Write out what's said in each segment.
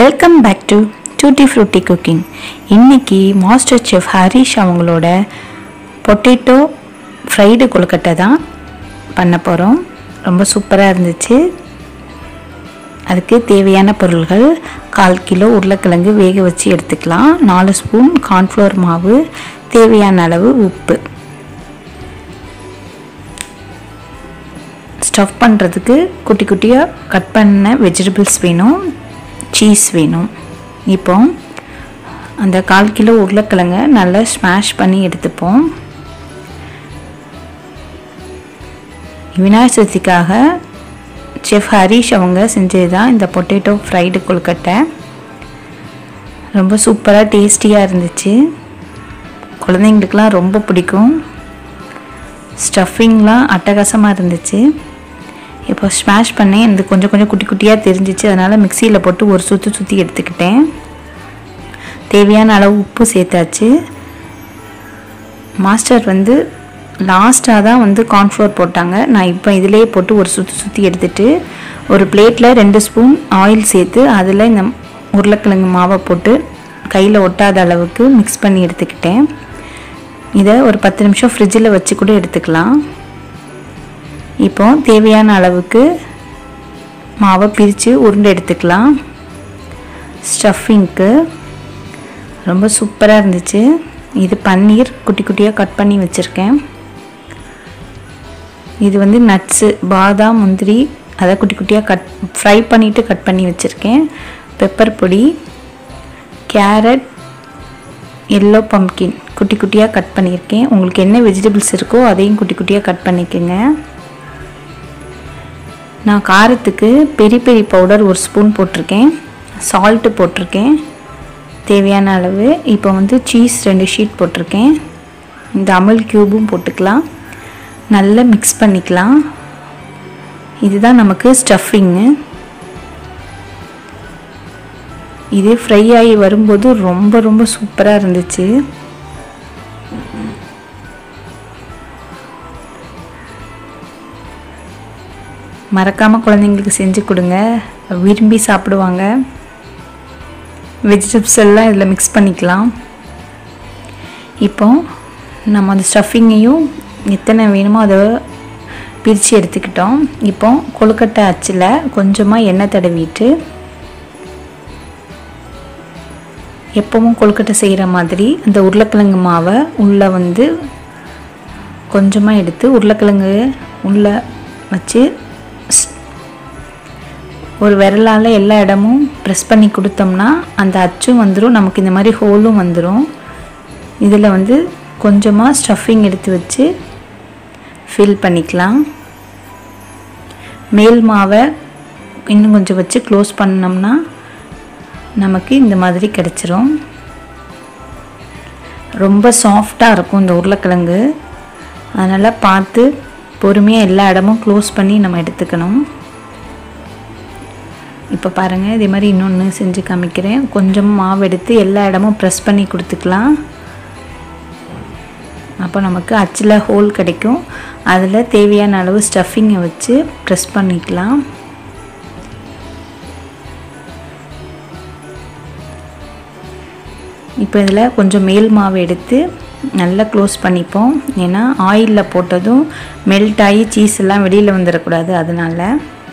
welcome back to tutti frutti cooking இன்னைக்கு master chef Harish அவங்களோட potato fried கொழுக்கட்டை தான் பண்ண போகிறோம் ரொம்ப சூப்பராக இருந்துச்சு அதுக்கு தேவையான பொருள்கள் கால் கிலோ உருளைக்கிழங்கு வேக வச்சு எடுத்துக்கலாம் நாலு ஸ்பூன் கார்ன்ஃப்ளவர் மாவு தேவையான அளவு உப்பு ஸ்டஃப் பண்ணுறதுக்கு குட்டி குட்டியாக கட் பண்ண வெஜிடபிள்ஸ் வேணும் சீஸ் வேணும் இப்போ அந்த கால் கிலோ உருளைக்கிழங்க நல்லா ஸ்மாஷ் பண்ணி எடுத்துப்போம் விநாயகர் சதுர்த்திக்காக செஃப் ஹரிஷ் அவங்க செஞ்சது தான் இந்த பொட்டேட்டோ ஃப்ரைடு கொழுக்கட்டை ரொம்ப சூப்பராக டேஸ்டியாக இருந்துச்சு குழந்தைங்களுக்கெலாம் ரொம்ப பிடிக்கும் ஸ்டஃபிங்லாம் அட்டகாசமாக இருந்துச்சு இப்போ ஸ்மாஷ் பண்ணேன் இது கொஞ்சம் கொஞ்சம் குட்டி குட்டியாக தெரிஞ்சிச்சு அதனால் மிக்சியில் போட்டு ஒரு சுற்றி சுற்றி எடுத்துக்கிட்டேன் தேவையான அளவு உப்பு சேர்த்தாச்சு மாஸ்டர் வந்து லாஸ்ட்டாக தான் வந்து கார்ன்ஃப்ளோர் போட்டாங்க நான் இப்போ இதிலே போட்டு ஒரு சுற்றி சுற்றி எடுத்துட்டு ஒரு பிளேட்டில் ரெண்டு ஸ்பூன் ஆயில் சேர்த்து அதில் இந்த உருளைக்கிழங்கு மாவை போட்டு கையில் ஒட்டாத அளவுக்கு மிக்ஸ் பண்ணி எடுத்துக்கிட்டேன் இதை ஒரு பத்து நிமிஷம் ஃப்ரிட்ஜில் வச்சு கூட எடுத்துக்கலாம் இப்போ தேவையான அளவுக்கு மாவை பிரித்து உருண்டை எடுத்துக்கலாம் ஸ்டஃபிங்க்கு ரொம்ப சூப்பராக இருந்துச்சு இது பன்னீர் குட்டி குட்டியாக கட் பண்ணி வச்சுருக்கேன் இது வந்து நட்ஸு பாதாம் முந்திரி அதை குட்டி குட்டியாக கட் ஃப்ரை பண்ணிவிட்டு கட் பண்ணி வச்சுருக்கேன் பெப்பர் பொடி கேரட் எல்லோ பம்கின் குட்டி குட்டியாக கட் பண்ணியிருக்கேன் உங்களுக்கு என்ன வெஜிடபிள்ஸ் இருக்கோ அதையும் குட்டி குட்டியாக கட் பண்ணிக்கோங்க நான் காரத்துக்கு பெரி பெரி பவுடர் ஒரு ஸ்பூன் போட்டிருக்கேன் சால்ட்டு போட்டிருக்கேன் தேவையான அளவு இப்போ வந்து சீஸ் ரெண்டு ஷீட் போட்டிருக்கேன் இந்த அமுல் க்யூபும் போட்டுக்கலாம் நல்லா மிக்ஸ் பண்ணிக்கலாம் இதுதான் நமக்கு ஸ்டஃபிங்கு இது ஃப்ரை ஆகி வரும்போது ரொம்ப ரொம்ப சூப்பராக இருந்துச்சு மறக்காமல் குழந்தைங்களுக்கு செஞ்சு கொடுங்க விரும்பி சாப்பிடுவாங்க வெஜிடபிள்ஸ் எல்லாம் இதில் மிக்ஸ் பண்ணிக்கலாம் இப்போ நம்ம அந்த ஸ்டஃபிங்கையும் எத்தனை வேணுமோ அதை பிரித்து எடுத்துக்கிட்டோம் இப்போ கொழுக்கட்டை அச்சில் கொஞ்சமாக எண்ணெய் தடவிட்டு எப்பவும் கொழுக்கட்டை செய்கிற மாதிரி அந்த உருளைக்கிழங்கு மாவை உள்ளே வந்து கொஞ்சமாக எடுத்து உருளைக்கிழங்கு உள்ளே வச்சு ஒரு விரலால் எல்லா இடமும் ப்ரெஸ் பண்ணி கொடுத்தோம்னா அந்த அச்சும் வந்துடும் நமக்கு இந்த மாதிரி ஹோலும் வந்துடும் இதில் வந்து கொஞ்சமாக ஸ்டஃபிங் எடுத்து வச்சு ஃபில் பண்ணிக்கலாம் மேல் மாவை இன்னும் கொஞ்சம் வச்சு க்ளோஸ் பண்ணோம்னா நமக்கு இந்த மாதிரி கிடச்சிரும் ரொம்ப சாஃப்டாக இருக்கும் இந்த உருளைக்கிழங்கு அதனால் பார்த்து பொறுமையாக எல்லா இடமும் க்ளோஸ் பண்ணி நம்ம எடுத்துக்கணும் இப்போ பாருங்கள் இதே மாதிரி இன்னொன்று செஞ்சு காமிக்கிறேன் கொஞ்சம் மாவு எடுத்து எல்லா இடமும் ப்ரெஸ் பண்ணி கொடுத்துக்கலாம் அப்போ நமக்கு அச்சில் ஹோல் கிடைக்கும் அதில் தேவையான அளவு ஸ்டஃபிங்கை வச்சு ப்ரெஸ் பண்ணிக்கலாம் இப்போ இதில் கொஞ்சம் மேல் மாவு எடுத்து நல்லா க்ளோஸ் பண்ணிப்போம் ஏன்னா ஆயிலில் போட்டதும் மெல்ட் ஆகி சீஸ் எல்லாம் வெளியில் வந்துடக்கூடாது அதனால்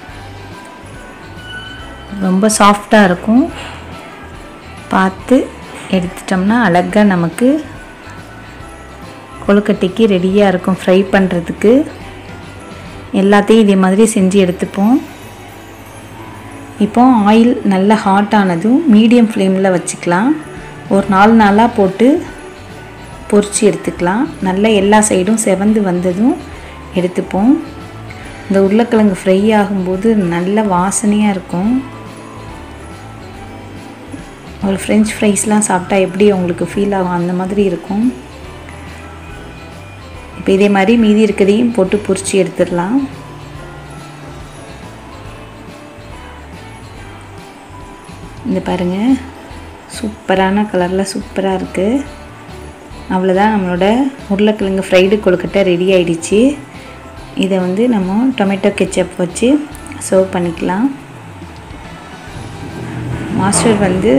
ரொம்ப சாஃப்டாக இருக்கும் பார்த்து எடுத்துட்டோம்னா அழகாக நமக்கு கொழுக்கட்டைக்கு ரெடியாக இருக்கும் ஃப்ரை பண்ணுறதுக்கு எல்லாத்தையும் இதே மாதிரி செஞ்சு எடுத்துப்போம் இப்போ ஆயில் நல்லா ஹாட் ஆனதும் மீடியம் ஃப்ளேமில் வச்சுக்கலாம் ஒரு நாலு நாளாக போட்டு பொரித்து எடுத்துக்கலாம் நல்லா எல்லா சைடும் செவந்து வந்ததும் எடுத்துப்போம் இந்த உருளைக்கிழங்கு ஃப்ரை ஆகும்போது நல்ல வாசனையாக இருக்கும் ஒரு ஃப்ரெஞ்ச் ஃப்ரைஸ்லாம் சாப்பிட்டா எப்படி உங்களுக்கு ஃபீல் ஆகும் அந்த மாதிரி இருக்கும் இப்போ இதே மாதிரி மீதி இருக்கிறதையும் போட்டு பொரிச்சு எடுத்துடலாம் இந்த பாருங்கள் சூப்பரான கலரில் சூப்பராக இருக்குது அவ்வளோதான் நம்மளோட உருளைக்கிழங்கு ஃப்ரைடு கொழுக்கட்டை ரெடி ஆயிடுச்சு இதை வந்து நம்ம டொமேட்டோ கெச்சப் வச்சு சர்வ் பண்ணிக்கலாம் மாஸ்டர் வந்து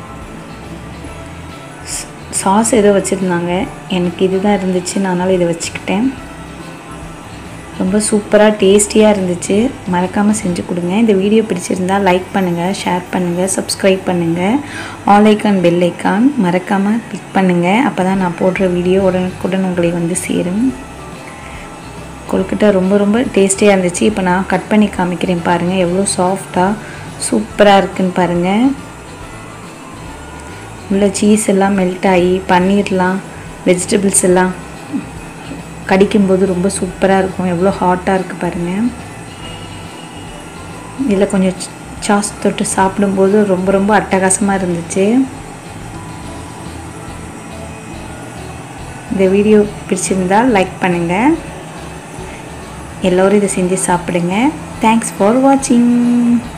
சாஸ் ஏதோ வச்சுருந்தாங்க எனக்கு இதுதான் இருந்துச்சு நான் அதனால் இதை வச்சுக்கிட்டேன் ரொம்ப சூப்பராக டேஸ்டியாக இருந்துச்சு மறக்காமல் செஞ்சு கொடுங்க இந்த வீடியோ பிடிச்சிருந்தா லைக் பண்ணுங்கள் ஷேர் பண்ணுங்கள் சப்ஸ்கிரைப் பண்ணுங்கள் ஆல் ஐக்கான் பெல் ஐக்கான் மறக்காமல் கிளிக் பண்ணுங்கள் அப்போ தான் நான் போடுற வீடியோ உடனுக்குடன் உங்களை வந்து சேரும் கொழுக்கட்டை ரொம்ப ரொம்ப டேஸ்டியாக இருந்துச்சு இப்போ நான் கட் பண்ணி காமிக்கிறேன் பாருங்கள் எவ்வளோ சாஃப்டாக சூப்பராக இருக்குன்னு பாருங்கள் உள்ள சீஸ் எல்லாம் மெல்ட் ஆகி பன்னீர்லாம் வெஜிடபிள்ஸ் எல்லாம் கடிக்கும்போது ரொம்ப சூப்பராக இருக்கும் எவ்வளோ ஹாட்டாக இருக்குது பாருங்கள் இதில் கொஞ்சம் சாஸ் தொட்டு சாப்பிடும்போது ரொம்ப ரொம்ப அட்டகாசமாக இருந்துச்சு இந்த வீடியோ பிடிச்சிருந்தால் லைக் பண்ணுங்கள் எல்லோரும் இதை செஞ்சு சாப்பிடுங்க தேங்க்ஸ் ஃபார் வாட்சிங்